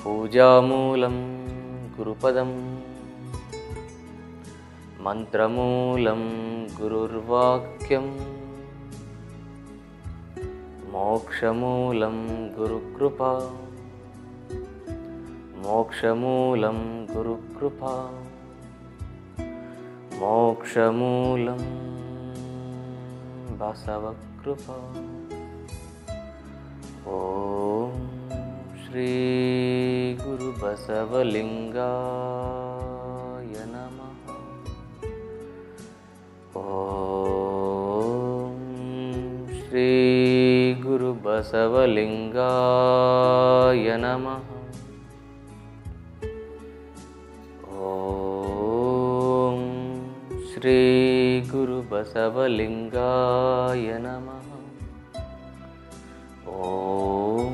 पूजामूलं गुरुपदं मन्त्रमूलं गुरुर्वाक्यं मोक्षमूलं गुरुकृपा मोक्षमूलं गुरुकृपा मोक्षमूलं बसवकृपा ॐ श्रीगुरुबसवलिङ्गाय नमः ॐ श्रीगुरुबसवलिङ्गाय नमः ॐ श्रीगुरुबसवलिङ्गाय नमः ॐ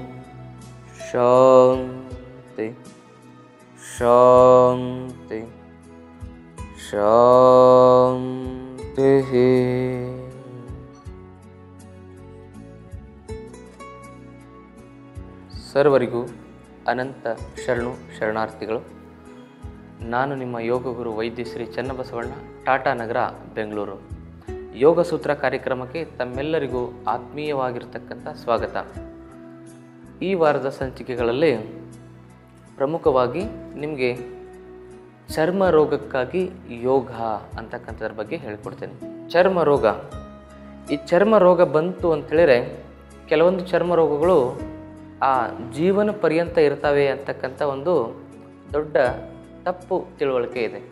शान्ति शान्ति शान्तिः ಸರ್ವರಿಗೂ ಅನಂತ ಶರಣು ಶರಣಾರ್ಥಿಗಳು ನಾನು ನಿಮ್ಮ ಯೋಗ ಗುರು ವೈದ್ಯ ಶ್ರೀ ಚನ್ನಬಸವಣ್ಣ ಟಾಟಾ ನಗರ ಬೆಂಗಳೂರು ಯೋಗ ಸೂತ್ರ ಕಾರ್ಯಕ್ರಮಕ್ಕೆ ತಮ್ಮೆಲ್ಲರಿಗೂ ಆತ್ಮೀಯವಾಗಿರ್ತಕ್ಕಂಥ ಸ್ವಾಗತ ಈ ವಾರದ ಸಂಚಿಕೆಗಳಲ್ಲಿ ಪ್ರಮುಖವಾಗಿ ನಿಮಗೆ ಚರ್ಮ ರೋಗಕ್ಕಾಗಿ ಯೋಗ ಅಂತಕ್ಕಂಥದ್ರ ಬಗ್ಗೆ ಹೇಳಿಕೊಡ್ತೇನೆ ಚರ್ಮ ರೋಗ ಈ ಚರ್ಮ ರೋಗ ಬಂತು ಅಂತೇಳಿದ್ರೆ ಕೆಲವೊಂದು ಚರ್ಮ ರೋಗಗಳು ಆ ಜೀವನ ಪರ್ಯಂತ ಇರ್ತವೆ ಅಂತಕ್ಕಂಥ ಒಂದು ದೊಡ್ಡ ತಪ್ಪು ತಿಳುವಳಿಕೆ ಇದೆ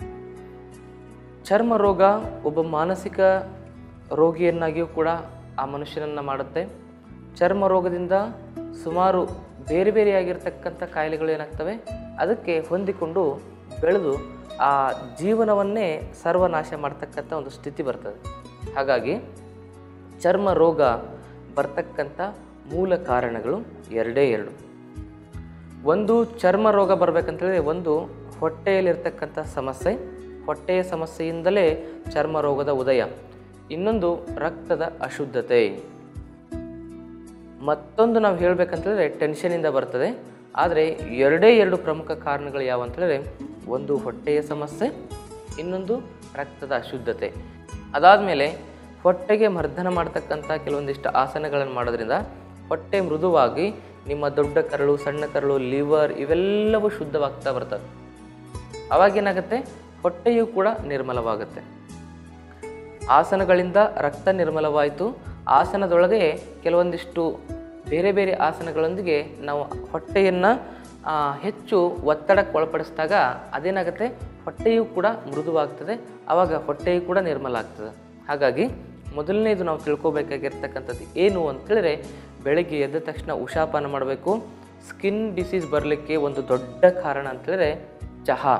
ಚರ್ಮ ರೋಗ ಒಬ್ಬ ಮಾನಸಿಕ ರೋಗಿಯನ್ನಾಗಿಯೂ ಕೂಡ ಆ ಮನುಷ್ಯನನ್ನು ಮಾಡುತ್ತೆ ಚರ್ಮ ರೋಗದಿಂದ ಸುಮಾರು ಬೇರೆ ಬೇರೆಯಾಗಿರ್ತಕ್ಕಂಥ ಕಾಯಿಲೆಗಳು ಏನಾಗ್ತವೆ ಅದಕ್ಕೆ ಹೊಂದಿಕೊಂಡು ಬೆಳೆದು ಆ ಜೀವನವನ್ನೇ ಸರ್ವನಾಶ ಮಾಡ್ತಕ್ಕಂಥ ಒಂದು ಸ್ಥಿತಿ ಬರ್ತದೆ ಹಾಗಾಗಿ ಚರ್ಮ ರೋಗ ಬರ್ತಕ್ಕಂಥ ಮೂಲ ಕಾರಣಗಳು ಎರಡೇ ಎರಡು ಒಂದು ಚರ್ಮ ರೋಗ ಬರಬೇಕಂತೇಳಿದ್ರೆ ಒಂದು ಹೊಟ್ಟೆಯಲ್ಲಿರ್ತಕ್ಕಂಥ ಸಮಸ್ಯೆ ಹೊಟ್ಟೆಯ ಸಮಸ್ಯೆಯಿಂದಲೇ ಚರ್ಮ ರೋಗದ ಉದಯ ಇನ್ನೊಂದು ರಕ್ತದ ಅಶುದ್ಧತೆ ಮತ್ತೊಂದು ನಾವು ಹೇಳಬೇಕಂತಂದರೆ ಟೆನ್ಷನಿಂದ ಬರ್ತದೆ ಆದರೆ ಎರಡೇ ಎರಡು ಪ್ರಮುಖ ಕಾರಣಗಳು ಯಾವ ಅಂತೇಳಿದ್ರೆ ಒಂದು ಹೊಟ್ಟೆಯ ಸಮಸ್ಯೆ ಇನ್ನೊಂದು ರಕ್ತದ ಅಶುದ್ಧತೆ ಅದಾದಮೇಲೆ ಹೊಟ್ಟೆಗೆ ಮರ್ದನ ಮಾಡ್ತಕ್ಕಂಥ ಕೆಲವೊಂದಿಷ್ಟು ಆಸನಗಳನ್ನು ಮಾಡೋದ್ರಿಂದ ಹೊಟ್ಟೆ ಮೃದುವಾಗಿ ನಿಮ್ಮ ದೊಡ್ಡ ಕರಳು ಸಣ್ಣ ಕರಳು ಲಿವರ್ ಇವೆಲ್ಲವೂ ಶುದ್ಧವಾಗ್ತಾ ಬರ್ತವೆ ಅವಾಗೇನಾಗುತ್ತೆ ಹೊಟ್ಟೆಯೂ ಕೂಡ ನಿರ್ಮಲವಾಗುತ್ತೆ ಆಸನಗಳಿಂದ ರಕ್ತ ನಿರ್ಮಲವಾಯಿತು ಆಸನದೊಳಗೆ ಕೆಲವೊಂದಿಷ್ಟು ಬೇರೆ ಬೇರೆ ಆಸನಗಳೊಂದಿಗೆ ನಾವು ಹೊಟ್ಟೆಯನ್ನು ಹೆಚ್ಚು ಒತ್ತಡಕ್ಕೆ ಒಳಪಡಿಸಿದಾಗ ಅದೇನಾಗುತ್ತೆ ಹೊಟ್ಟೆಯೂ ಕೂಡ ಮೃದುವಾಗ್ತದೆ ಆವಾಗ ಹೊಟ್ಟೆಯೂ ಕೂಡ ನಿರ್ಮಲ ಆಗ್ತದೆ ಹಾಗಾಗಿ ಮೊದಲನೇದು ನಾವು ತಿಳ್ಕೊಬೇಕಾಗಿರ್ತಕ್ಕಂಥದ್ದು ಏನು ಅಂತೇಳಿದ್ರೆ ಬೆಳಗ್ಗೆ ಎದ್ದ ತಕ್ಷಣ ಉಷಾಪಾನ ಮಾಡಬೇಕು ಸ್ಕಿನ್ ಡಿಸೀಸ್ ಬರಲಿಕ್ಕೆ ಒಂದು ದೊಡ್ಡ ಕಾರಣ ಅಂತೇಳಿದ್ರೆ ಚಹಾ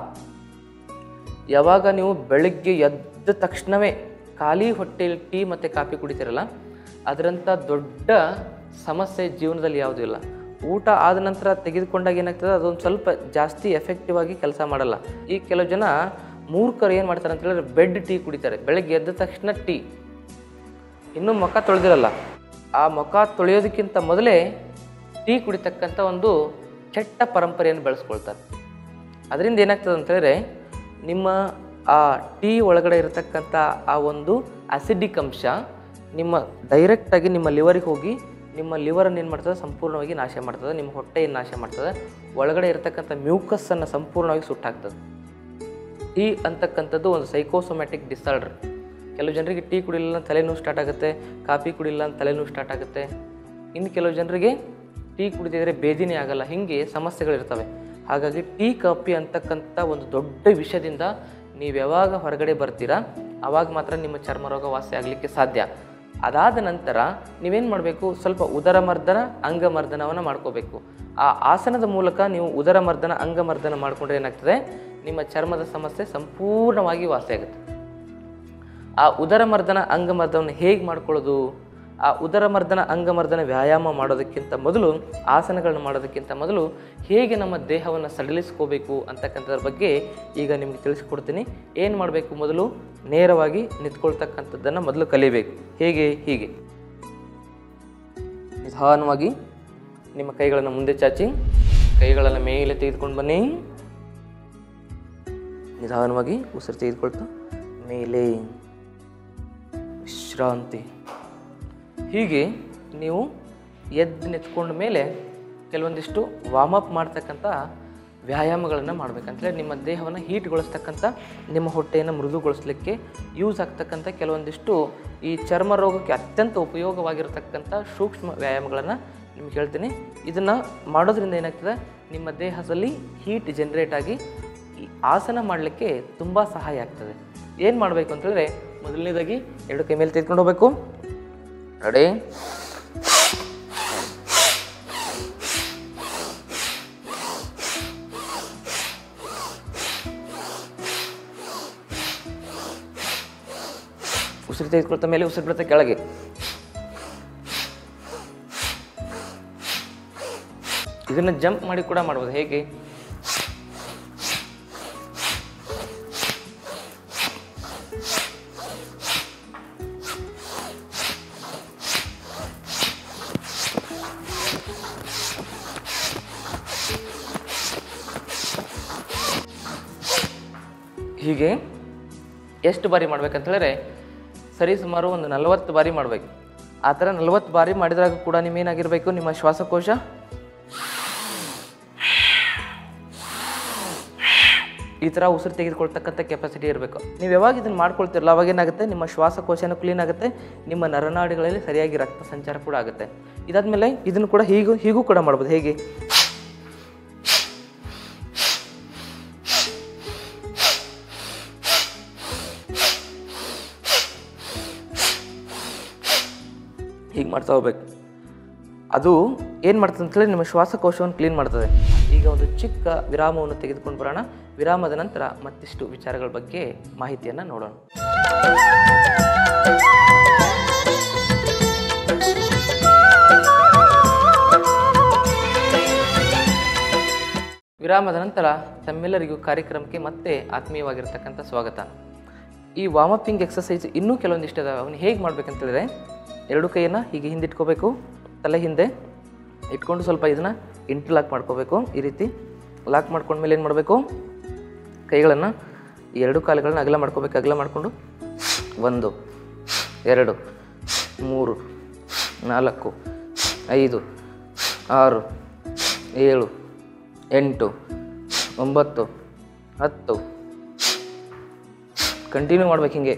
ಯಾವಾಗ ನೀವು ಬೆಳಗ್ಗೆ ಎದ್ದ ತಕ್ಷಣವೇ ಖಾಲಿ ಹೊಟ್ಟೆಯಲ್ಲಿ ಟೀ ಮತ್ತು ಕಾಫಿ ಕುಡಿತೀರಲ್ಲ ಅದರಂಥ ದೊಡ್ಡ ಸಮಸ್ಯೆ ಜೀವನದಲ್ಲಿ ಯಾವುದೂ ಇಲ್ಲ ಊಟ ಆದ ನಂತರ ತೆಗೆದುಕೊಂಡಾಗ ಏನಾಗ್ತದೆ ಅದೊಂದು ಸ್ವಲ್ಪ ಜಾಸ್ತಿ ಎಫೆಕ್ಟಿವ್ ಆಗಿ ಕೆಲಸ ಮಾಡಲ್ಲ ಈ ಕೆಲವು ಜನ ಮೂರ್ಖರು ಏನು ಮಾಡ್ತಾರೆ ಅಂತ ಹೇಳಿದ್ರೆ ಬೆಡ್ ಟೀ ಕುಡಿತಾರೆ ಬೆಳಗ್ಗೆ ಎದ್ದ ತಕ್ಷಣ ಟೀ ಇನ್ನೂ ಮುಖ ತೊಳೆದಿರಲ್ಲ ಆ ಮುಖ ತೊಳೆಯೋದಕ್ಕಿಂತ ಮೊದಲೇ ಟೀ ಕುಡಿತಕ್ಕಂಥ ಒಂದು ಕೆಟ್ಟ ಪರಂಪರೆಯನ್ನು ಬೆಳೆಸ್ಕೊಳ್ತಾರೆ ಅದರಿಂದ ಏನಾಗ್ತದೆ ಅಂತ ಹೇಳಿದ್ರೆ ನಿಮ್ಮ ಆ ಟೀ ಒಳಗಡೆ ಇರತಕ್ಕಂಥ ಆ ಒಂದು ಅಸಿಡಿಕ್ ಅಂಶ ನಿಮ್ಮ ಡೈರೆಕ್ಟಾಗಿ ನಿಮ್ಮ ಲಿವರಿಗೆ ಹೋಗಿ ನಿಮ್ಮ ಲಿವರನ್ನು ಏನು ಮಾಡ್ತದೆ ಸಂಪೂರ್ಣವಾಗಿ ನಾಶ ಮಾಡ್ತದೆ ನಿಮ್ಮ ಹೊಟ್ಟೆಯನ್ನು ನಾಶ ಮಾಡ್ತದೆ ಒಳಗಡೆ ಇರತಕ್ಕಂಥ ಮ್ಯೂಕಸ್ಸನ್ನು ಸಂಪೂರ್ಣವಾಗಿ ಸುಟ್ಟಾಕ್ತದೆ ಟೀ ಅಂತಕ್ಕಂಥದ್ದು ಒಂದು ಸೈಕೋಸೊಮ್ಯಾಟಿಕ್ ಡಿಸಾರ್ಡರ್ ಕೆಲವು ಜನರಿಗೆ ಟೀ ಕುಡಿಲಿಲ್ಲ ಅಂತ ತಲೆನೋವು ಸ್ಟಾರ್ಟ್ ಆಗುತ್ತೆ ಕಾಫಿ ಕುಡಿಲಿಲ್ಲ ಅಂತ ತಲೆನೋವು ಸ್ಟಾರ್ಟ್ ಆಗುತ್ತೆ ಇನ್ನು ಕೆಲವು ಜನರಿಗೆ ಟೀ ಕುಡಿದಿದ್ರೆ ಬೇದಿನೇ ಆಗಲ್ಲ ಹೀಗೆ ಸಮಸ್ಯೆಗಳಿರ್ತವೆ ಹಾಗಾಗಿ ಟೀ ಕಾಫಿ ಅಂತಕ್ಕಂಥ ಒಂದು ದೊಡ್ಡ ವಿಷಯದಿಂದ ನೀವು ಯಾವಾಗ ಹೊರಗಡೆ ಬರ್ತೀರಾ ಆವಾಗ ಮಾತ್ರ ನಿಮ್ಮ ಚರ್ಮ ರೋಗ ವಾಸಿ ಆಗಲಿಕ್ಕೆ ಸಾಧ್ಯ ಅದಾದ ನಂತರ ನೀವೇನು ಮಾಡಬೇಕು ಸ್ವಲ್ಪ ಉದರ ಮರ್ದನ ಅಂಗಮರ್ದನವನ್ನು ಮಾಡ್ಕೋಬೇಕು ಆ ಆಸನದ ಮೂಲಕ ನೀವು ಉದರ ಮರ್ದನ ಅಂಗಮರ್ದನ ಮಾಡಿಕೊಂಡ್ರೆ ಏನಾಗ್ತದೆ ನಿಮ್ಮ ಚರ್ಮದ ಸಮಸ್ಯೆ ಸಂಪೂರ್ಣವಾಗಿ ವಾಸಿಯಾಗುತ್ತೆ ಆ ಉದರ ಮರ್ದನ ಅಂಗಮರ್ದನವನ್ನು ಹೇಗೆ ಮಾಡ್ಕೊಳ್ಳೋದು ಆ ಉದರ ಮರ್ದನ ಅಂಗಮರ್ದನ ವ್ಯಾಯಾಮ ಮಾಡೋದಕ್ಕಿಂತ ಮೊದಲು ಆಸನಗಳನ್ನು ಮಾಡೋದಕ್ಕಿಂತ ಮೊದಲು ಹೇಗೆ ನಮ್ಮ ದೇಹವನ್ನು ಸಡಿಲಿಸ್ಕೋಬೇಕು ಅಂತಕ್ಕಂಥದ್ರ ಬಗ್ಗೆ ಈಗ ನಿಮಗೆ ತಿಳಿಸ್ಕೊಡ್ತೀನಿ ಏನು ಮಾಡಬೇಕು ಮೊದಲು ನೇರವಾಗಿ ನಿಂತ್ಕೊಳ್ತಕ್ಕಂಥದ್ದನ್ನು ಮೊದಲು ಕಲಿಬೇಕು ಹೇಗೆ ಹೀಗೆ ನಿಧಾನವಾಗಿ ನಿಮ್ಮ ಕೈಗಳನ್ನು ಮುಂದೆ ಚಾಚಿ ಕೈಗಳನ್ನು ಮೇಲೆ ತೆಗೆದುಕೊಂಡು ಬನ್ನಿ ನಿಧಾನವಾಗಿ ಉಸಿರು ತೆಗೆದುಕೊಳ್ತಾ ಮೇಲೆ ವಿಶ್ರಾಂತಿ ಹೀಗೆ ನೀವು ಎದ್ದು ನೆತ್ಕೊಂಡ ಮೇಲೆ ಕೆಲವೊಂದಿಷ್ಟು ವಾರ್ಮಪ್ ಮಾಡ್ತಕ್ಕಂಥ ವ್ಯಾಯಾಮಗಳನ್ನು ಮಾಡಬೇಕಂತಲೇ ನಿಮ್ಮ ದೇಹವನ್ನು ಹೀಟ್ಗೊಳಿಸ್ತಕ್ಕಂಥ ನಿಮ್ಮ ಹೊಟ್ಟೆಯನ್ನು ಮೃದುಗೊಳಿಸಲಿಕ್ಕೆ ಯೂಸ್ ಆಗ್ತಕ್ಕಂಥ ಕೆಲವೊಂದಿಷ್ಟು ಈ ಚರ್ಮ ರೋಗಕ್ಕೆ ಅತ್ಯಂತ ಉಪಯೋಗವಾಗಿರತಕ್ಕಂಥ ಸೂಕ್ಷ್ಮ ವ್ಯಾಯಾಮಗಳನ್ನು ನಿಮ್ಗೆ ಹೇಳ್ತೀನಿ ಇದನ್ನು ಮಾಡೋದ್ರಿಂದ ಏನಾಗ್ತದೆ ನಿಮ್ಮ ದೇಹದಲ್ಲಿ ಹೀಟ್ ಜನ್ರೇಟ್ ಆಗಿ ಈ ಆಸನ ಮಾಡಲಿಕ್ಕೆ ತುಂಬ ಸಹಾಯ ಆಗ್ತದೆ ಏನು ಮಾಡಬೇಕು ಅಂತಂದರೆ ಮೊದಲನೇದಾಗಿ ಎರಡು ಕೈ ಮೇಲೆ ತೆಗೆದುಕೊಂಡು ಹೋಗಬೇಕು ರೆಡಿ ಉಸಿರು ತೆಗೆದುಕೊಳ್ತಾ ಮೇಲೆ ಉಸಿರು ಬಿಡುತ್ತೆ ಕೆಳಗೆ ಇದನ್ನು ಜಂಪ್ ಮಾಡಿ ಕೂಡ ಮಾಡ್ಬೋದು ಹೇಗೆ ಹೀಗೆ ಎಷ್ಟು ಬಾರಿ ಮಾಡ್ಬೇಕಂತ ಹೇಳಿದ್ರೆ ಸರಿ ಸುಮಾರು ಒಂದು ನಲವತ್ತು ಬಾರಿ ಮಾಡಬೇಕು ಆ ಥರ ನಲವತ್ತು ಬಾರಿ ಮಾಡಿದಾಗ ಕೂಡ ನಿಮ್ಮೇನಾಗಿರಬೇಕು ನಿಮ್ಮ ಶ್ವಾಸಕೋಶ ಈ ಥರ ಉಸಿರು ತೆಗೆದುಕೊಳ್ತಕ್ಕಂಥ ಕೆಪಾಸಿಟಿ ಇರಬೇಕು ನೀವು ಯಾವಾಗ ಇದನ್ನು ಮಾಡ್ಕೊಳ್ತಿರಲ್ಲ ಅವಾಗ ಏನಾಗುತ್ತೆ ನಿಮ್ಮ ಶ್ವಾಸಕೋಶನೂ ಕ್ಲೀನ್ ಆಗುತ್ತೆ ನಿಮ್ಮ ನರನಾಡಿಗಳಲ್ಲಿ ಸರಿಯಾಗಿ ರಕ್ತ ಸಂಚಾರ ಕೂಡ ಆಗುತ್ತೆ ಇದಾದ್ಮೇಲೆ ಇದನ್ನು ಕೂಡ ಹೀಗೂ ಹೀಗೂ ಕೂಡ ಮಾಡ್ಬೋದು ಹೇಗೆ ಹೀಗೆ ಮಾಡ್ತಾ ಹೋಗ್ಬೇಕು ಅದು ಏನು ಮಾಡ್ತದೆ ಅಂತೇಳಿ ನಿಮ್ಮ ಶ್ವಾಸಕೋಶವನ್ನು ಕ್ಲೀನ್ ಮಾಡ್ತದೆ ಈಗ ಒಂದು ಚಿಕ್ಕ ವಿರಾಮವನ್ನು ತೆಗೆದುಕೊಂಡು ಬರೋಣ ವಿರಾಮದ ನಂತರ ಮತ್ತಿಷ್ಟು ವಿಚಾರಗಳ ಬಗ್ಗೆ ಮಾಹಿತಿಯನ್ನು ನೋಡೋಣ ವಿರಾಮದ ನಂತರ ತಮ್ಮೆಲ್ಲರಿಗೂ ಕಾರ್ಯಕ್ರಮಕ್ಕೆ ಮತ್ತೆ ಆತ್ಮೀಯವಾಗಿರ್ತಕ್ಕಂಥ ಸ್ವಾಗತ ಈ ವಾರ್ಮಪ್ಪಿಂಗ್ ಎಕ್ಸಸೈಸ್ ಇನ್ನೂ ಕೆಲವೊಂದಿಷ್ಟು ಇದಾವೆ ಅವನು ಹೇಗೆ ಮಾಡ್ಬೇಕಂತೇಳಿದ್ರೆ ಎರಡು ಕೈಯನ್ನು ಹೀಗೆ ಹಿಂದಿಟ್ಕೋಬೇಕು ತಲೆ ಹಿಂದೆ ಇಟ್ಕೊಂಡು ಸ್ವಲ್ಪ ಇದನ್ನು ಇಂಟರ್ಲಾಕ್ ಮಾಡ್ಕೋಬೇಕು ಈ ರೀತಿ ಲಾಕ್ ಮಾಡ್ಕೊಂಡ್ಮೇಲೆ ಏನು ಮಾಡಬೇಕು ಕೈಗಳನ್ನು ಈ ಎರಡು ಕಾಲುಗಳನ್ನ ಅಗಲ ಮಾಡ್ಕೋಬೇಕು ಅಗಲ ಮಾಡಿಕೊಂಡು ಒಂದು ಎರಡು ಮೂರು ನಾಲ್ಕು ಐದು ಆರು ಏಳು ಎಂಟು ಒಂಬತ್ತು ಹತ್ತು ಕಂಟಿನ್ಯೂ ಮಾಡ್ಬೇಕು ಹಿಂಗೆ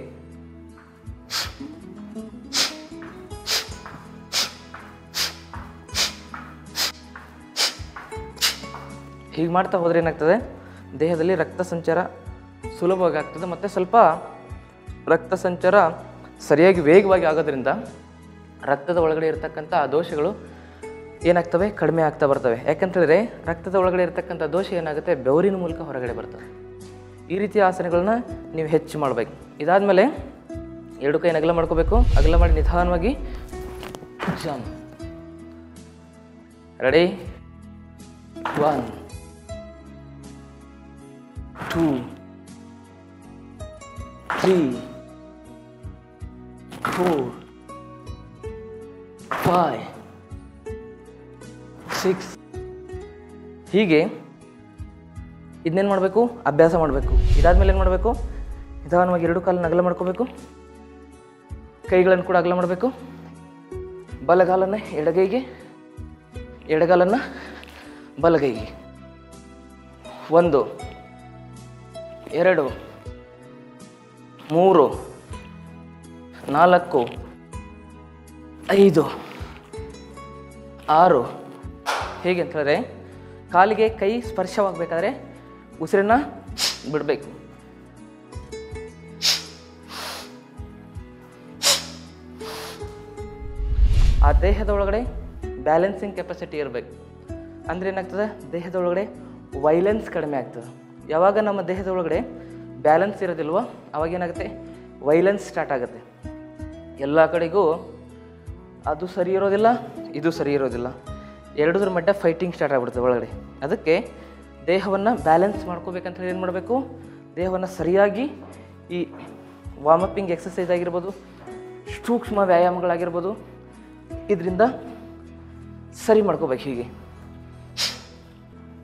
ಹೀಗೆ ಮಾಡ್ತಾ ಹೋದ್ರೆ ಏನಾಗ್ತದೆ ದೇಹದಲ್ಲಿ ರಕ್ತ ಸಂಚಾರ ಸುಲಭವಾಗಿ ಆಗ್ತದೆ ಮತ್ತು ಸ್ವಲ್ಪ ರಕ್ತ ಸಂಚಾರ ಸರಿಯಾಗಿ ವೇಗವಾಗಿ ಆಗೋದ್ರಿಂದ ರಕ್ತದ ಒಳಗಡೆ ಇರತಕ್ಕಂಥ ಆ ದೋಷಗಳು ಏನಾಗ್ತವೆ ಕಡಿಮೆ ಆಗ್ತಾ ಬರ್ತವೆ ಯಾಕಂತೇಳಿದ್ರೆ ರಕ್ತದ ಒಳಗಡೆ ಇರತಕ್ಕಂಥ ದೋಷ ಏನಾಗುತ್ತೆ ಬೆವರಿನ ಮೂಲಕ ಹೊರಗಡೆ ಬರ್ತದೆ ಈ ರೀತಿಯ ಆಸನಗಳನ್ನ ನೀವು ಹೆಚ್ಚು ಮಾಡಬೇಕು ಇದಾದಮೇಲೆ ಎರಡು ಕೈನ ಅಗಲ ಮಾಡ್ಕೋಬೇಕು ಅಗಲ ಮಾಡಿ ನಿಧಾನವಾಗಿ jump ready one two three four five six ಹೀಗೆ ಇದನ್ನೇನು ಮಾಡಬೇಕು ಅಭ್ಯಾಸ ಮಾಡಬೇಕು ಇದಾದ್ಮೇಲೆ ಏನು ಮಾಡಬೇಕು ನಿಧಾನವಾಗಿ ಎರಡು ಕಾಲನ್ನ ಅಗಲ ಮಾಡ್ಕೋಬೇಕು ಕೈಗಳನ್ನು ಕೂಡ ಅಗಲ ಮಾಡಬೇಕು ಬಲಗಾಲನ್ನು ಎಡಗೈಗೆ ಎಡಗಾಲನ್ನು ಬಲಗೈಗೆ ಒಂದು ಎರಡು ಮೂರು ನಾಲ್ಕು ಐದು ಆರು ಹೇಗೆ ಅಂತ ಹೇಳಿದ್ರೆ ಕಾಲಿಗೆ ಕೈ ಸ್ಪರ್ಶವಾಗಬೇಕಾದ್ರೆ ಉಸಿರನ್ನ ಬಿಡಬೇಕು ಆ ದೇಹದ ಒಳಗಡೆ ಬ್ಯಾಲೆನ್ಸಿಂಗ್ ಕೆಪಾಸಿಟಿ ಇರಬೇಕು ಅಂದ್ರೆ ಏನಾಗ್ತದೆ ದೇಹದ ಒಳಗಡೆ ವೈಲೆನ್ಸ್ ಕಡಿಮೆ ಆಗ್ತದೆ ಯಾವಾಗ ನಮ್ಮ ದೇಹದ ಒಳಗಡೆ ಬ್ಯಾಲೆನ್ಸ್ ಇರೋದಿಲ್ವೋ ಅವಾಗ ಏನಾಗುತ್ತೆ ವೈಲೆನ್ಸ್ ಸ್ಟಾರ್ಟ್ ಆಗುತ್ತೆ ಎಲ್ಲ ಕಡೆಗೂ ಅದು ಸರಿ ಇರೋದಿಲ್ಲ ಇದು ಸರಿ ಇರೋದಿಲ್ಲ ಎರಡದ್ರ ಮಟ್ಟ ಫೈಟಿಂಗ್ ಸ್ಟಾರ್ಟ್ ಆಗ್ಬಿಡುತ್ತೆ ಒಳಗಡೆ ಅದಕ್ಕೆ ದೇಹವನ್ನು ಬ್ಯಾಲೆನ್ಸ್ ಮಾಡ್ಕೋಬೇಕಂತ ಹೇಳಿ ಏನು ಮಾಡಬೇಕು ದೇಹವನ್ನು ಸರಿಯಾಗಿ ಈ ವಾರ್ಮಪ್ಪಿಂಗ್ ಎಕ್ಸಸೈಸ್ ಆಗಿರ್ಬೋದು ಸೂಕ್ಷ್ಮ ವ್ಯಾಯಾಮಗಳಾಗಿರ್ಬೋದು ಇದರಿಂದ ಸರಿ ಮಾಡ್ಕೋಬೇಕು ಹೀಗೆ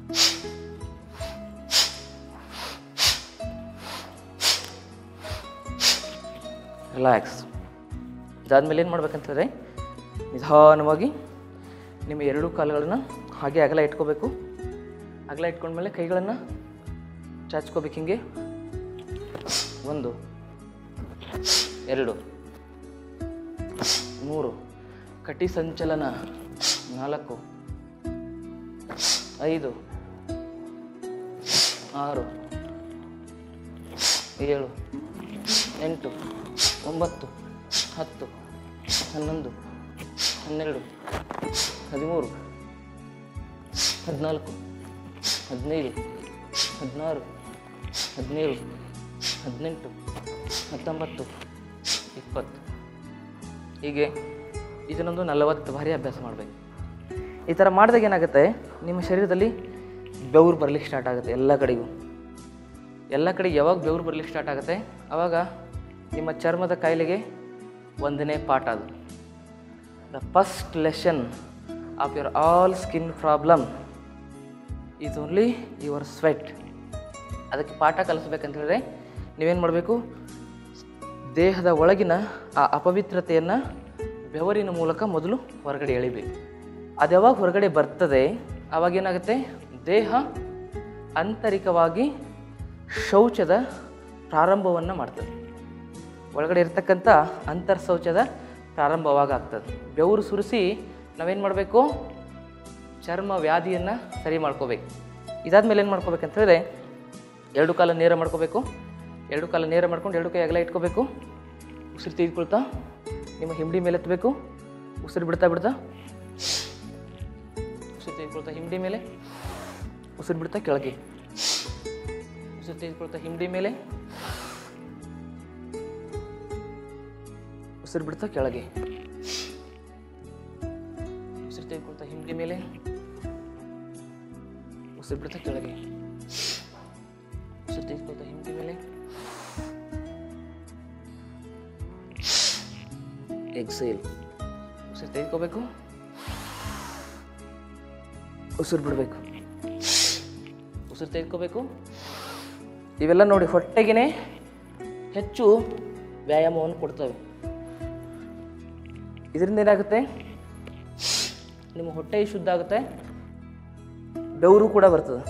ರಿಲ್ಯಾಕ್ಸ್ ಇದಾದ್ಮೇಲೆ ಏನು ಮಾಡ್ಬೇಕಂತಂದರೆ ನಿಧಾನವಾಗಿ ನಿಮ್ಮ ಎರಡೂ ಕಾಲುಗಳನ್ನು ಹಾಗೆ ಅಗಲ ಇಟ್ಕೋಬೇಕು ಅಗಲ ಇಟ್ಕೊಂಡ್ಮೇಲೆ ಕೈಗಳನ್ನು ಚಾಚ್ಕೋಬೇಕು ಹಿಂಗೆ ಒಂದು ಎರಡು ಮೂರು ಕಟಿ ಸಂಚಲನ ನಾಲ್ಕು ಐದು ಆರು ಏಳು ಎಂಟು ಒಂಬತ್ತು ಹತ್ತು ಹನ್ನೊಂದು ಹನ್ನೆರಡು ಹದಿಮೂರು ಹದಿನಾಲ್ಕು ಹದಿನೈದು ಹದಿನಾರು ಹದಿನೇಳು ಹದಿನೆಂಟು ಹತ್ತೊಂಬತ್ತು ಇಪ್ಪತ್ತು ಹೀಗೆ ಇದನ್ನೊಂದು ನಲವತ್ತು ಬಾರಿ ಅಭ್ಯಾಸ ಮಾಡಬೇಕು ಈ ಥರ ಮಾಡಿದಾಗ ಏನಾಗುತ್ತೆ ನಿಮ್ಮ ಶರೀರದಲ್ಲಿ ಬೆವರು ಬರಲಿಕ್ಕೆ ಸ್ಟಾರ್ಟ್ ಆಗುತ್ತೆ ಎಲ್ಲ ಕಡೆಗೂ ಎಲ್ಲ ಕಡೆ ಯಾವಾಗ ಬೆವರು ಬರಲಿಕ್ಕೆ ಸ್ಟಾರ್ಟ್ ಆಗುತ್ತೆ ಆವಾಗ ನಿಮ್ಮ ಚರ್ಮದ ಕಾಯಿಲೆಗೆ ಒಂದನೇ ಪಾಠ ಅದು the first lesson of your all skin problem is only your sweat ಅದಕ್ಕೆ ಪಾಠ ಕಲಿಸ್ಬೇಕಂತ ಹೇಳಿದ್ರೆ ನೀವೇನು ಮಾಡಬೇಕು ದೇಹದ ಒಳಗಿನ ಆ ಅಪವಿತ್ರತೆಯನ್ನು ಬೆವರಿನ ಮೂಲಕ ಮೊದಲು ಹೊರಗಡೆ ಎಳಿಬೇಕು ಅದು ಯಾವಾಗ ಹೊರಗಡೆ ಬರ್ತದೆ ಆವಾಗ ಏನಾಗುತ್ತೆ ದೇಹ ಆಂತರಿಕವಾಗಿ ಶೌಚದ ಪ್ರಾರಂಭವನ್ನು ಮಾಡ್ತದೆ ಒಳಗಡೆ ಇರ್ತಕ್ಕಂಥ ಅಂತರ್ಶೌಚದ ಪ್ರಾರಂಭವಾಗ ಆಗ್ತದೆ ಬೆವರು ಸುರಿಸಿ ನಾವೇನು ಮಾಡಬೇಕು ಚರ್ಮ ವ್ಯಾಧಿಯನ್ನು ಸರಿ ಮಾಡ್ಕೋಬೇಕು ಇದಾದ್ಮೇಲೆ ಏನು ಮಾಡ್ಕೋಬೇಕಂತ ಹೇಳಿದ್ರೆ ಎರಡು ಕಾಲ ನೇರ ಮಾಡ್ಕೋಬೇಕು ಎರಡು ಕಾಲ ನೇರ ಮಾಡ್ಕೊಂಡು ಎರಡು ಕೈ ಅಗಲ ಇಟ್ಕೋಬೇಕು ಉಸಿರು ತೆಗೆದುಕೊಳ್ತಾ ನಿಮ್ಮ ಹಿಂಡಿ ಮೇಲೆ ಎತ್ತಬೇಕು ಉಸಿರು ಬಿಡ್ತಾ ಬಿಡ್ತಾ ಉಸಿರು ತೆಗೆದುಕೊಳ್ತಾ ಹಿಂಡಿ ಮೇಲೆ ಉಸಿರು ಬಿಡ್ತಾ ಕೆಳಗೆ ಉಸಿರು ತೆಗೆದುಕೊಳ್ತಾ ಹಿಂಡಿ ಮೇಲೆ ಉಸಿರು ಬಿಡ್ತಾ ಕೆಳಗೆ ಉಸಿರು ತೆಗೆದುಕೊಳ್ತಾ ಹಿಂಡಿ ಮೇಲೆ ಉಸಿರು ಬಿಡ್ತಾ ಕೆಳಗೆ ಉಸಿರು ತೆಗೆದುಕೊಳ್ತಾ ಹಿಂಡಿ ಮೇಲೆ ಎಕ್ಸೇಲ್ ಉಸಿರು ತೆಗೆದುಕೋಬೇಕು ಉಸಿರು ಬಿಡಬೇಕು ಉಸಿರು ತೆಗೆದುಕೋಬೇಕು ಇವೆಲ್ಲ ನೋಡಿ ಹೊಟ್ಟೆಗೆ ಹೆಚ್ಚು ವ್ಯಾಯಾಮವನ್ನು ಕೊಡ್ತವೆ ಇದರಿಂದ ಏನಾಗುತ್ತೆ ನಿಮ್ಮ ಹೊಟ್ಟೆ ಶುದ್ಧ ಆಗುತ್ತೆ ಬೆವರು ಕೂಡ ಬರ್ತದೆ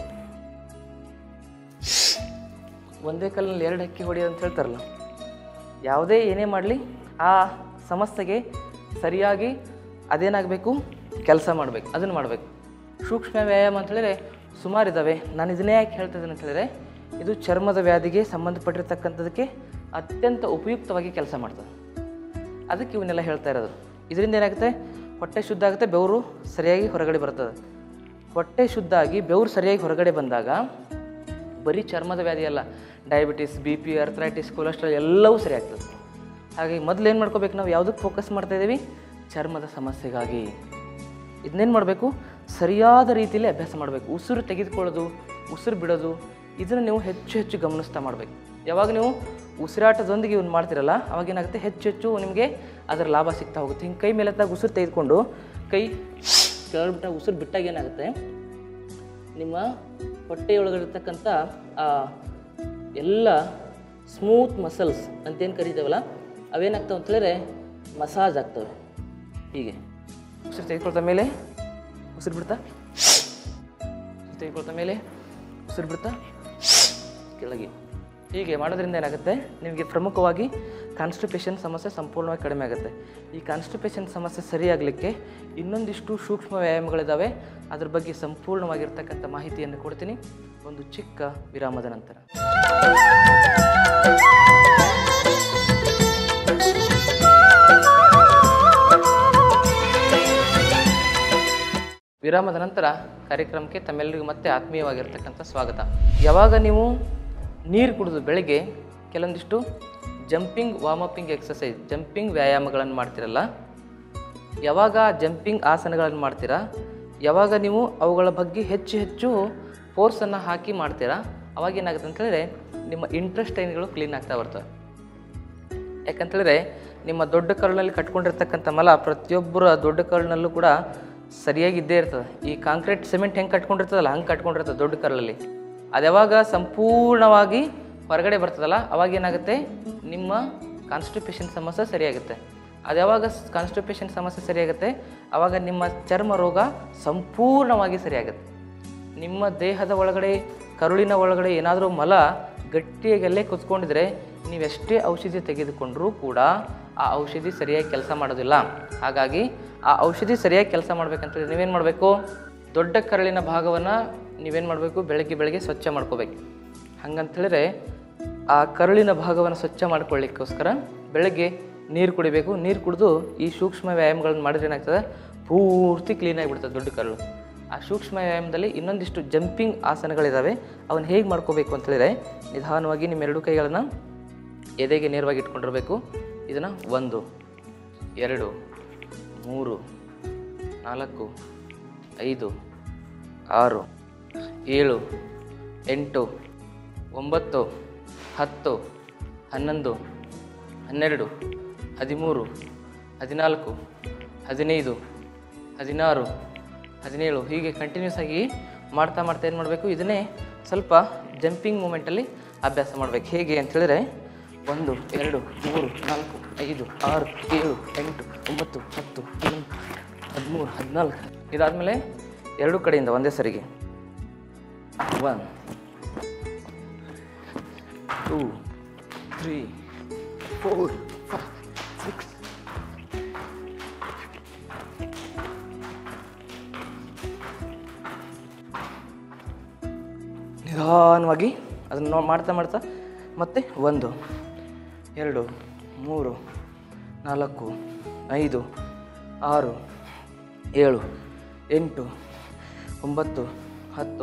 ಒಂದೇ ಕಲ್ಲಲ್ಲಿ ಎರಡು ಹಕ್ಕಿ ಹೊಡೆಯೋದು ಅಂತ ಹೇಳ್ತಾರಲ್ಲ ಯಾವುದೇ ಏನೇ ಮಾಡಲಿ ಆ ಸಮಸ್ಯೆಗೆ ಸರಿಯಾಗಿ ಅದೇನಾಗಬೇಕು ಕೆಲಸ ಮಾಡಬೇಕು ಅದನ್ನು ಮಾಡಬೇಕು ಸೂಕ್ಷ್ಮ ವ್ಯಾಯಾಮ ಅಂತ ಹೇಳಿದ್ರೆ ಸುಮಾರು ಇದ್ದಾವೆ ನಾನು ಇದನ್ನೇ ಯಾಕೆ ಹೇಳ್ತಾ ಇದ್ದೀನಿ ಅಂತ ಹೇಳಿದ್ರೆ ಇದು ಚರ್ಮದ ವ್ಯಾಧಿಗೆ ಸಂಬಂಧಪಟ್ಟಿರ್ತಕ್ಕಂಥದ್ದಕ್ಕೆ ಅತ್ಯಂತ ಉಪಯುಕ್ತವಾಗಿ ಕೆಲಸ ಮಾಡ್ತದೆ ಅದಕ್ಕೆ ಇವನ್ನೆಲ್ಲ ಹೇಳ್ತಾ ಇರೋದು ಇದರಿಂದ ಏನಾಗುತ್ತೆ ಹೊಟ್ಟೆ ಶುದ್ಧ ಆಗುತ್ತೆ ಬೆವರು ಸರಿಯಾಗಿ ಹೊರಗಡೆ ಬರ್ತದೆ ಹೊಟ್ಟೆ ಶುದ್ಧ ಆಗಿ ಬೆವರು ಸರಿಯಾಗಿ ಹೊರಗಡೆ ಬಂದಾಗ ಬರೀ ಚರ್ಮದ ವ್ಯಾಧಿ ಅಲ್ಲ diabetes B P arthritis cholesterol ಎಲ್ಲವೂ ಸರಿ ಆಗ್ತದೆ ಹಾಗಾಗಿ ಮೊದಲು ಏನು ಮಾಡ್ಕೋಬೇಕು ನಾವು ಯಾವುದಕ್ಕೆ ಫೋಕಸ್ ಮಾಡ್ತಾ ಇದ್ದೀವಿ ಚರ್ಮದ ಸಮಸ್ಯೆಗಾಗಿ ಇದನ್ನೇನು ಮಾಡಬೇಕು ಸರಿಯಾದ ರೀತಿಯಲ್ಲಿ ಅಭ್ಯಾಸ ಮಾಡಬೇಕು ಉಸಿರು ತೆಗೆದುಕೊಳ್ಳೋದು ಉಸಿರು ಬಿಡೋದು ಇದನ್ನು ನೀವು ಹೆಚ್ಚು ಹೆಚ್ಚು ಗಮನಿಸ್ತಾ ಮಾಡಬೇಕು ಯಾವಾಗ ನೀವು ಉಸಿರಾಟದೊಂದಿಗೆ ಇವ್ನು ಮಾಡ್ತಿರಲ್ಲ ಅವಾಗ ಏನಾಗುತ್ತೆ ಹೆಚ್ಚು ಹೆಚ್ಚು ನಿಮಗೆ ಅದರ ಲಾಭ ಸಿಗ್ತಾ ಹೋಗುತ್ತೆ ಹಿಂಗೆ ಕೈ ಮೇಲೆ ಎತ್ತಾಗ ಉಸಿರು ತೆಗೆದುಕೊಂಡು ಕೈ ಕೆಳಗಿಟ್ಟಾಗ ಉಸಿರು ಬಿಟ್ಟಾಗ ಏನಾಗುತ್ತೆ ನಿಮ್ಮ ಹೊಟ್ಟೆಯೊಳಗಿರ್ತಕ್ಕಂಥ ಆ ಎಲ್ಲ ಸ್ಮೂತ್ ಮಸಲ್ಸ್ ಅಂತೇನು ಕರಿತೇವಲ್ಲ ಅವೇನಾಗ್ತವೆ ಅಂತ ಹೇಳಿದ್ರೆ ಮಸಾಜ್ ಆಗ್ತವೆ ಹೀಗೆ ಉಸಿರು ತೆಗೆದುಕೊಳ್ತಾ ಮೇಲೆ ಉಸಿರು ಬಿಡ್ತಾ ಉಸಿರು ತೆಗೆದುಕೊಳ್ತಾ ಮೇಲೆ ಉಸಿರು ಬಿಡ್ತಾ ಕೆಳಗೆ ಹೀಗೆ ಮಾಡೋದ್ರಿಂದ ಏನಾಗುತ್ತೆ ನಿಮಗೆ ಪ್ರಮುಖವಾಗಿ ಕಾನ್ಸ್ಟಿಪೇಷನ್ ಸಮಸ್ಯೆ ಸಂಪೂರ್ಣವಾಗಿ ಕಡಿಮೆ ಆಗುತ್ತೆ ಈ ಕಾನ್ಸ್ಟಿಪೇಷನ್ ಸಮಸ್ಯೆ ಸರಿಯಾಗಲಿಕ್ಕೆ ಇನ್ನೊಂದಿಷ್ಟು ಸೂಕ್ಷ್ಮ ವ್ಯಾಯಾಮಗಳಿದ್ದಾವೆ ಅದ್ರ ಬಗ್ಗೆ ಸಂಪೂರ್ಣವಾಗಿರ್ತಕ್ಕಂಥ ಮಾಹಿತಿಯನ್ನು ಕೊಡ್ತೀನಿ ಒಂದು ಚಿಕ್ಕ ವಿರಾಮದ ನಂತರ ವಿರಾಮದ ನಂತರ ಕಾರ್ಯಕ್ರಮಕ್ಕೆ ತಮ್ಮೆಲ್ಲರಿಗೂ ಮತ್ತೆ ಆತ್ಮೀಯವಾಗಿರ್ತಕ್ಕಂಥ ಸ್ವಾಗತ ಯಾವಾಗ ನೀವು ನೀರು ಕುಡಿದು ಬೆಳಗ್ಗೆ ಕೆಲವೊಂದಿಷ್ಟು ಜಂಪಿಂಗ್ ವಾರ್ಮಪ್ಪಿಂಗ್ ಎಕ್ಸಸೈಸ್ ಜಂಪಿಂಗ್ ವ್ಯಾಯಾಮಗಳನ್ನು ಮಾಡ್ತಿರಲ್ಲ ಯಾವಾಗ ಜಂಪಿಂಗ್ ಆಸನಗಳನ್ನು ಮಾಡ್ತೀರಾ ಯಾವಾಗ ನೀವು ಅವುಗಳ ಬಗ್ಗೆ ಹೆಚ್ಚು ಹೆಚ್ಚು ಫೋರ್ಸನ್ನು ಹಾಕಿ ಮಾಡ್ತೀರಾ ಅವಾಗ ಏನಾಗುತ್ತೆ ಅಂತ ಹೇಳಿದ್ರೆ ನಿಮ್ಮ ಇಂಟ್ರೆಸ್ಟೈನ್ಗಳು ಕ್ಲೀನ್ ಆಗ್ತಾ ಬರ್ತವೆ ಯಾಕಂತೇಳಿದ್ರೆ ನಿಮ್ಮ ದೊಡ್ಡ ಕರುಳಿನಲ್ಲಿ ಕಟ್ಕೊಂಡಿರ್ತಕ್ಕಂಥ ಮಲ ಪ್ರತಿಯೊಬ್ಬರ ದೊಡ್ಡ ಕರುಳಿನಲ್ಲೂ ಕೂಡ ಸರಿಯಾಗಿ ಇದ್ದೇ ಇರ್ತದೆ ಈ ಕಾಂಕ್ರೀಟ್ ಸಿಮೆಂಟ್ ಹೆಂಗೆ ಕಟ್ಕೊಂಡಿರ್ತದಲ್ಲ ಹಂಗೆ ಕಟ್ಕೊಂಡಿರ್ತದೆ ದೊಡ್ಡ ಕಲ್ಲಲ್ಲಿ ಅದು ಯಾವಾಗ ಸಂಪೂರ್ಣವಾಗಿ ಹೊರಗಡೆ ಬರ್ತದಲ್ಲ ಅವಾಗ ಏನಾಗುತ್ತೆ ನಿಮ್ಮ ಕಾನ್ಸ್ಟಿಪೇಷನ್ ಸಮಸ್ಯೆ ಸರಿಯಾಗುತ್ತೆ ಅದು ಯಾವಾಗ ಕಾನ್ಸ್ಟಿಪೇಷನ್ ಸಮಸ್ಯೆ ಸರಿಯಾಗುತ್ತೆ ಆವಾಗ ನಿಮ್ಮ ಚರ್ಮ ರೋಗ ಸಂಪೂರ್ಣವಾಗಿ ಸರಿಯಾಗುತ್ತೆ ನಿಮ್ಮ ದೇಹದ ಒಳಗಡೆ ಕರುಳಿನ ಒಳಗಡೆ ಏನಾದರೂ ಮಲ ಗಟ್ಟಿಯಾಗಲ್ಲೇ ಕುತ್ಕೊಂಡಿದ್ರೆ ನೀವೆಷ್ಟೇ ಔಷಧಿ ತೆಗೆದುಕೊಂಡರೂ ಕೂಡ ಆ ಔಷಧಿ ಸರಿಯಾಗಿ ಕೆಲಸ ಮಾಡೋದಿಲ್ಲ ಹಾಗಾಗಿ ಆ ಔಷಧಿ ಸರಿಯಾಗಿ ಕೆಲಸ ಮಾಡ್ಬೇಕಂತೇಳಿ ನೀವೇನು ಮಾಡಬೇಕು ದೊಡ್ಡ ಕರಳಿನ ಭಾಗವನ್ನು ನೀವೇನು ಮಾಡಬೇಕು ಬೆಳಗ್ಗೆ ಬೆಳಗ್ಗೆ ಸ್ವಚ್ಛ ಮಾಡ್ಕೋಬೇಕು ಹಂಗಂತೇಳಿದ್ರೆ ಆ ಕರುಳಿನ ಭಾಗವನ್ನು ಸ್ವಚ್ಛ ಮಾಡ್ಕೊಳ್ಳಿಕ್ಕೋಸ್ಕರ ಬೆಳಗ್ಗೆ ನೀರು ಕುಡಿಬೇಕು ನೀರು ಕುಡಿದು ಈ ಸೂಕ್ಷ್ಮ ವ್ಯಾಯಾಮಗಳನ್ನು ಮಾಡಿದ್ರೆ ಏನಾಗ್ತದೆ ಪೂರ್ತಿ ಕ್ಲೀನ್ ಆಗಿಬಿಡ್ತದೆ ದೊಡ್ಡ ಕರಳು ಆ ಸೂಕ್ಷ್ಮ ವ್ಯಾಯಾಮದಲ್ಲಿ ಇನ್ನೊಂದಿಷ್ಟು ಜಂಪಿಂಗ್ ಆಸನಗಳಿದ್ದಾವೆ ಅವನ್ನ ಹೇಗೆ ಮಾಡ್ಕೋಬೇಕು ಅಂತ ಹೇಳಿದ್ರೆ ನಿಧಾನವಾಗಿ ನಿಮ್ಮ ಎರಡು ಕೈಗಳನ್ನು ಎದೆಗೆ ನೇರವಾಗಿ ಇಟ್ಕೊಂಡಿರಬೇಕು ಇದನ್ನು ಒಂದು ಎರಡು ಮೂರು ನಾಲ್ಕು ಐದು ಆರು ಏಳು ಎಂಟು ಒಂಬತ್ತು ಹತ್ತು ಹನ್ನೊಂದು ಹನ್ನೆರಡು ಹದಿಮೂರು ಹದಿನಾಲ್ಕು ಹದಿನೈದು ಹದಿನಾರು ಹದಿನೇಳು ಹೀಗೆ ಕಂಟಿನ್ಯೂಸ್ ಆಗಿ ಮಾಡ್ತಾ ಮಾಡ್ತಾ ಏನು ಮಾಡಬೇಕು ಇದನ್ನೇ ಸ್ವಲ್ಪ ಜಂಪಿಂಗ್ ಮೂಮೆಂಟಲ್ಲಿ ಅಭ್ಯಾಸ ಮಾಡಬೇಕು ಹೇಗೆ ಅಂತ ಹೇಳಿದ್ರೆ ಒಂದು ಎರಡು ಮೂರು ನಾಲ್ಕು ಐದು ಆರು ಏಳು ಎಂಟು ಒಂಬತ್ತು ಹತ್ತು ಹನ್ನೊಂದು ಹದಿಮೂರು ಹದಿನಾಲ್ಕು ಇದಾದಮೇಲೆ ಎರಡು ಕಡೆಯಿಂದ ಒಂದೇ ಸರಿಗೆ one two three four five six ನಿಧಾನವಾಗಿ ಅದನ್ನು ನೋ- ಮಾಡ್ತಾ ಮಾಡ್ತಾ ಮತ್ತೆ ಒಂದು ಎರಡು ಮೂರು ನಾಲ್ಕು ಐದು ಆರು ಏಳು ಎಂಟು ಒಂಬತ್ತು ಹತ್ತು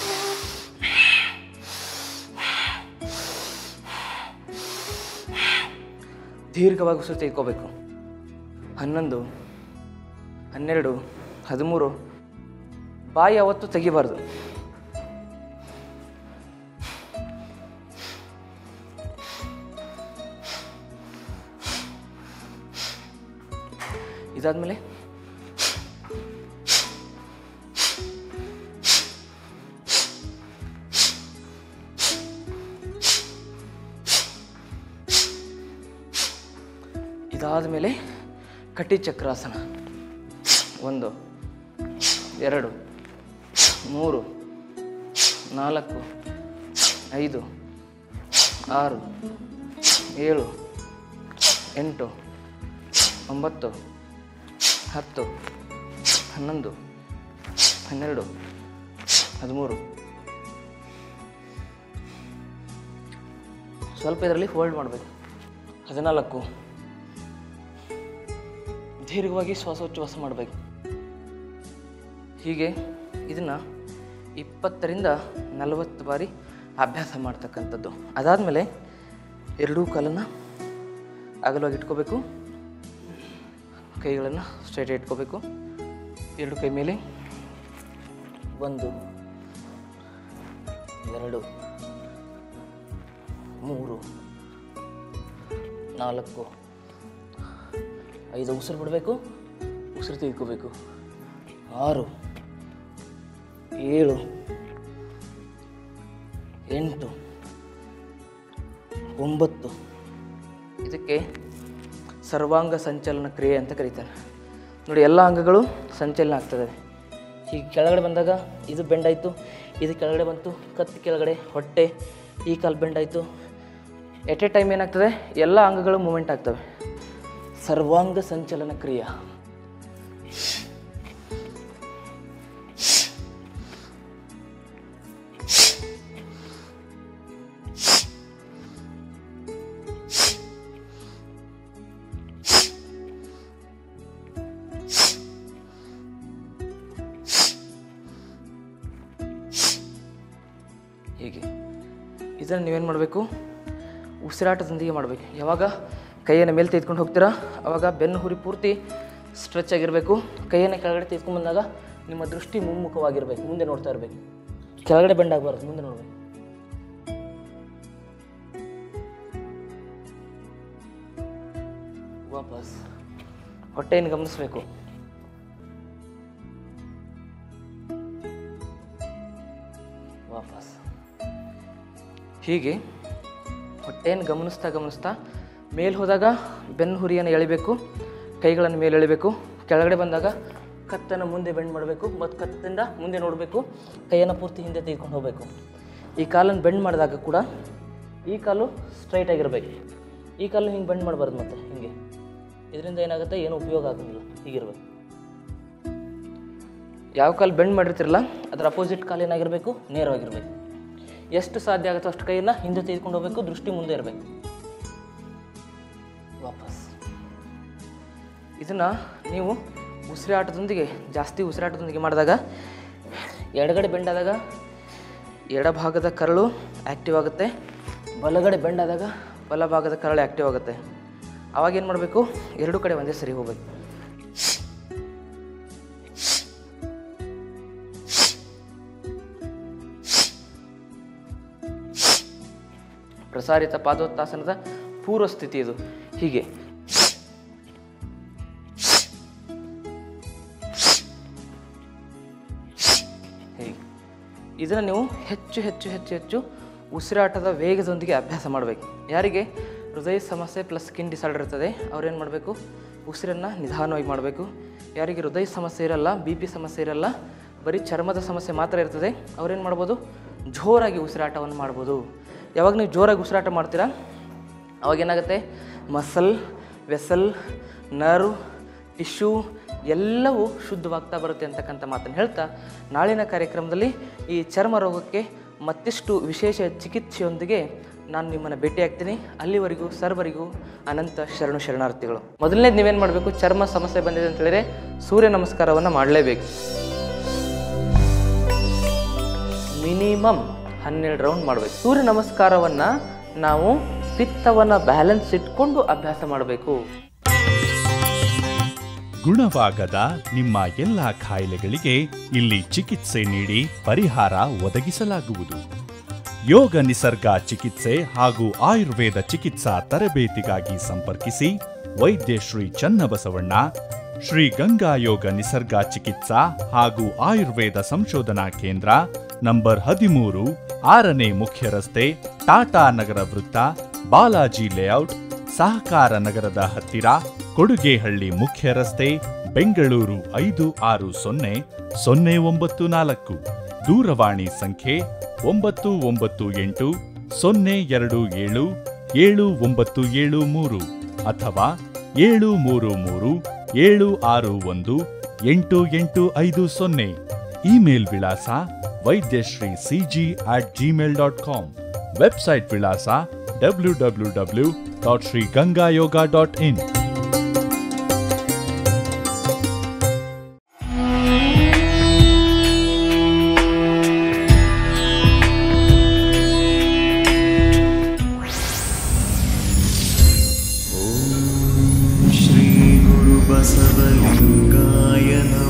ದೀರ್ಘವಾಗಿ ಉಸಿರು ತೆಗೆದುಕೋಬೇಕು ಹನ್ನೊಂದು ಹನ್ನೆರಡು ಹದಿಮೂರು ಬಾಯಿ ಯಾವತ್ತೂ ತೆಗಿಬಾರ್ದು ಇದಾದ್ಮೇಲೆ ಇದಾದ ಮೇಲೆ ಕಟಿ ಚಕ್ರಾಸನ ಒಂದು ಎರಡು ಮೂರು ನಾಲ್ಕು ಐದು ಆರು ಏಳು ಎಂಟು ಒಂಬತ್ತು ಹತ್ತು ಹನ್ನೊಂದು ಹನ್ನೆರಡು ಹದಿಮೂರು ಸ್ವಲ್ಪ ಇದರಲ್ಲಿ ಹೋಲ್ಡ್ ಮಾಡಬೇಕು ಹದಿನಾಲ್ಕು ದೀರ್ಘವಾಗಿ ಶ್ವಾಸೋಚ್ಛ್ವಾಸ ಮಾಡಬೇಕು ಹೀಗೆ ಇದನ್ನು ಇಪ್ಪತ್ತರಿಂದ ನಲವತ್ತು ಬಾರಿ ಅಭ್ಯಾಸ ಮಾಡ್ತಕ್ಕಂಥದ್ದು ಅದಾದಮೇಲೆ ಎರಡೂ ಕಾಲನ್ನು ಅಗಲವಾಗಿ ಇಟ್ಕೋಬೇಕು ಕೈಗಳನ್ನು ಸ್ಟ್ರೈಟ್ ಇಟ್ಕೋಬೇಕು ಎರಡು ಕೈ ಮೇಲೆ ಒಂದು ಎರಡು ಮೂರು ನಾಲ್ಕು ಐದು ಉಸಿರು ಬಿಡಬೇಕು ಉಸಿರು ತೆಗೆದುಕೋಬೇಕು ಆರು ಏಳು ಎಂಟು ಒಂಬತ್ತು ಇದಕ್ಕೆ ಸರ್ವಾಂಗ ಸಂಚಲನ ಕ್ರಿಯೆ ಅಂತ ಕರೀತಾರೆ ನೋಡಿ ಎಲ್ಲ ಅಂಗಗಳು ಸಂಚಲನ ಆಗ್ತದೆ ಹೀಗೆ ಕೆಳಗಡೆ ಬಂದಾಗ ಇದು ಬೆಂಡಾಯಿತು ಇದು ಕೆಳಗಡೆ ಬಂತು ಕತ್ತು ಕೆಳಗಡೆ ಹೊಟ್ಟೆ ಈ ಕಾಲು ಬೆಂಡಾಯಿತು ಎಟ್ ಎ ಟೈಮ್ ಏನಾಗ್ತದೆ ಎಲ್ಲ ಅಂಗಗಳು ಮೂಮೆಂಟ್ ಆಗ್ತವೆ ಸರ್ವಾಂಗ ಸಂಚಲನ ಕ್ರಿಯೆ ಹೀಗೆ ಇದನ್ನು ನೀವೇನು ಮಾಡಬೇಕು ಉಸಿರಾಟದೊಂದಿಗೆ ಮಾಡಬೇಕು ಯಾವಾಗ ಕೈಯನ್ನು ಮೇಲೆ ತೆಗೆದುಕೊಂಡು ಹೋಗ್ತೀರಾ ಅವಾಗ ಬೆನ್ನು ಹುರಿ ಪೂರ್ತಿ ಸ್ಟ್ರೆಚ್ ಆಗಿರಬೇಕು ಕೈಯನ್ನು ಕೆಳಗಡೆ ತೆಗೆದುಕೊಂಡು ಬಂದಾಗ ನಿಮ್ಮ ದೃಷ್ಟಿ ಮುಮ್ಮುಖವಾಗಿರ್ಬೇಕು ಮುಂದೆ ನೋಡ್ತಾ ಇರಬೇಕು ಕೆಳಗಡೆ ಬೆಂಡ್ ಆಗಬಾರ್ದು ಮುಂದೆ ನೋಡಬೇಕು ವಾಪಸ್ ಹೊಟ್ಟೆಯನ್ನು ಗಮನಿಸಬೇಕು ವಾಪಸ್ ಹೀಗೆ ಹೊಟ್ಟೆಯನ್ನು ಗಮನಿಸ್ತಾ ಗಮನಿಸ್ತಾ ಮೇಲೆ ಹೋದಾಗ ಬೆನ್ನು ಹುರಿಯನ್ನು ಎಳಿಬೇಕು ಕೈಗಳನ್ನು ಮೇಲೆ ಎಳಿಬೇಕು ಕೆಳಗಡೆ ಬಂದಾಗ ಕತ್ತನ್ನು ಮುಂದೆ ಬೆಂಡ್ ಮಾಡಬೇಕು ಮತ್ತು ಕತ್ತಿಂದ ಮುಂದೆ ನೋಡಬೇಕು ಕೈಯನ್ನು ಪೂರ್ತಿ ಹಿಂದೆ ತೆಗೆದುಕೊಂಡು ಹೋಗಬೇಕು ಈ ಕಾಲನ್ನು ಬೆಂಡ್ ಮಾಡಿದಾಗ ಕೂಡ ಈ ಕಾಲು ಸ್ಟ್ರೈಟ್ ಆಗಿರಬೇಕು ಈ ಕಾಲು ಹಿಂಗೆ ಬೆಂಡ್ ಮಾಡಬಾರ್ದು ಮತ್ತೆ ಹಿಂಗೆ ಇದರಿಂದ ಏನಾಗುತ್ತೆ ಏನು ಉಪಯೋಗ ಆಗೋದಿಲ್ಲ ಹೀಗಿರ್ಬೇಕು ಯಾವ ಕಾಲು ಬೆಂಡ್ ಮಾಡಿರ್ತಿರಲ್ಲ ಅದರ ಅಪೋಸಿಟ್ ಕಾಲು ಏನಾಗಿರಬೇಕು ನೇರವಾಗಿರಬೇಕು ಎಷ್ಟು ಸಾಧ್ಯ ಆಗುತ್ತೋ ಅಷ್ಟು ಕೈಯನ್ನು ಹಿಂದೆ ತೆಗೆದುಕೊಂಡು ಹೋಗಬೇಕು ದೃಷ್ಟಿ ಮುಂದೆ ಇರಬೇಕು ವಾಪಸ್ ಇದನ್ನು ನೀವು ಉಸಿರಾಟದೊಂದಿಗೆ ಜಾಸ್ತಿ ಉಸಿರಾಟದೊಂದಿಗೆ ಮಾಡಿದಾಗ ಎಡಗಡೆ ಬೆಂಡಾದಾಗ ಎಡಭಾಗದ ಕರಳು ಆ್ಯಕ್ಟಿವ್ ಆಗುತ್ತೆ ಬಲಗಡೆ ಬೆಂಡಾದಾಗ ಬಲಭಾಗದ ಕರಳು ಆ್ಯಕ್ಟಿವ್ ಆಗುತ್ತೆ ಅವಾಗ ಏನು ಮಾಡಬೇಕು ಎರಡೂ ಕಡೆ ಒಂದೇ ಸರಿ ಹೋಗ್ಬೇಕು ಪ್ರಸಾರಿತ ಪಾದೋತ್ತಾಸನದ ಪೂರ್ವ ಸ್ಥಿತಿ ಇದು ಹೀಗೆ ಹೀಗೆ ಇದನ್ನು ನೀವು ಹೆಚ್ಚು ಹೆಚ್ಚು ಹೆಚ್ಚು ಹೆಚ್ಚು ಉಸಿರಾಟದ ವೇಗದೊಂದಿಗೆ ಅಭ್ಯಾಸ ಮಾಡಬೇಕು ಯಾರಿಗೆ ಹೃದಯ ಸಮಸ್ಯೆ ಪ್ಲಸ್ ಸ್ಕಿನ್ ಡಿಸಾರ್ಡರ್ ಇರ್ತದೆ ಅವ್ರೇನು ಮಾಡಬೇಕು ಉಸಿರನ್ನು ನಿಧಾನವಾಗಿ ಮಾಡಬೇಕು ಯಾರಿಗೆ ಹೃದಯ ಸಮಸ್ಯೆ ಇರಲ್ಲ ಬಿ ಪಿ ಸಮಸ್ಯೆ ಇರಲ್ಲ ಬರೀ ಚರ್ಮದ ಸಮಸ್ಯೆ ಮಾತ್ರ ಇರ್ತದೆ ಅವ್ರೇನು ಮಾಡ್ಬೋದು ಜೋರಾಗಿ ಉಸಿರಾಟವನ್ನು ಮಾಡ್ಬೋದು ಯಾವಾಗ ನೀವು ಜೋರಾಗಿ ಉಸಿರಾಟ ಮಾಡ್ತೀರಾ ಅವಾಗ ಏನಾಗುತ್ತೆ ಮಸಲ್ ವೆಸಲ್ ನರ್ವ್ ಟಿಶ್ಯೂ ಎಲ್ಲವೂ ಶುದ್ಧವಾಗ್ತಾ ಬರುತ್ತೆ ಅಂತಕ್ಕಂಥ ಮಾತನ್ನು ಹೇಳ್ತಾ ನಾಳಿನ ಕಾರ್ಯಕ್ರಮದಲ್ಲಿ ಈ ಚರ್ಮ ರೋಗಕ್ಕೆ ಮತ್ತಿಷ್ಟು ವಿಶೇಷ ಚಿಕಿತ್ಸೆಯೊಂದಿಗೆ ನಾನು ನಿಮ್ಮನ್ನು ಭೇಟಿಯಾಗ್ತೀನಿ ಅಲ್ಲಿವರೆಗೂ ಸರ್ವರಿಗೂ ಅನಂತ ಶರಣು ಶರಣಾರ್ಥಿಗಳು ಮೊದಲನೇದು ನೀವೇನು ಮಾಡಬೇಕು ಚರ್ಮ ಸಮಸ್ಯೆ ಬಂದಿದೆ ಅಂತ ಹೇಳಿದ್ರೆ ಸೂರ್ಯ ನಮಸ್ಕಾರವನ್ನು ಮಾಡಲೇಬೇಕು ಮಿನಿಮಮ್ ಹನ್ನೆರಡು ರೌಂಡ್ ಮಾಡಬೇಕು ಸೂರ್ಯ ನಮಸ್ಕಾರವನ್ನು ನಾವು ಪಿತ್ತವನ್ನು ಬ್ಯಾಲೆನ್ಸ್ ಇಟ್ಕೊಂಡು ಅಭ್ಯಾಸ ಮಾಡಬೇಕು ಗುಣವಾಗದ ನಿಮ್ಮ ಎಲ್ಲ ಕಾಯಿಲೆಗಳಿಗೆ ಇಲ್ಲಿ ಚಿಕಿತ್ಸೆ ನೀಡಿ ಪರಿಹಾರ ಒದಗಿಸಲಾಗುವುದು ಯೋಗ ನಿಸರ್ಗ ಚಿಕಿತ್ಸೆ ಹಾಗೂ ಆಯುರ್ವೇದ ಚಿಕಿತ್ಸಾ ತರಬೇತಿಗಾಗಿ ಸಂಪರ್ಕಿಸಿ ವೈದ್ಯ ಶ್ರೀ ಚನ್ನಬಸವಣ್ಣ ಶ್ರೀ ಗಂಗಾ ಯೋಗ ನಿಸರ್ಗ ಚಿಕಿತ್ಸಾ ಹಾಗೂ ಆಯುರ್ವೇದ ಸಂಶೋಧನಾ ಕೇಂದ್ರ ನಂಬರ್ ಹದಿಮೂರು ಆರನೇ ಮುಖ್ಯ ರಸ್ತೆ ಟಾಟಾ ನಗರ ವೃತ್ತ ಬಾಲಾಜಿ ಲೇಔಟ್ ಸಹಕಾರ ನಗರದ ಹತ್ತಿರ ಕೊಡುಗೆಹಳ್ಳಿ ಮುಖ್ಯ ರಸ್ತೆ ಬೆಂಗಳೂರು ಐದು ಆರು ಸೊನ್ನೆ ಸೊನ್ನೆ ಒಂಬತ್ತು ನಾಲ್ಕು ದೂರವಾಣಿ ಸಂಖ್ಯೆ ಒಂಬತ್ತು ಒಂಬತ್ತು ಎಂಟು ಸೊನ್ನೆ ಎರಡು ಏಳು ಏಳು ಒಂಬತ್ತು ಏಳು ಮೂರು ಅಥವಾ ಏಳು ಮೂರು ಮೂರು ಏಳು ಆರು ಒಂದು ಎಂಟು ಎಂಟು ಐದು ಸೊನ್ನೆ ಇಮೇಲ್ ವಿಳಾಸ Vaidyashri CG at Gmail dot com website ವಿಳಾಸ W W W dot Shri Ganga Yoga dot in श्रीगुरुबसवलिङ्गाय नमः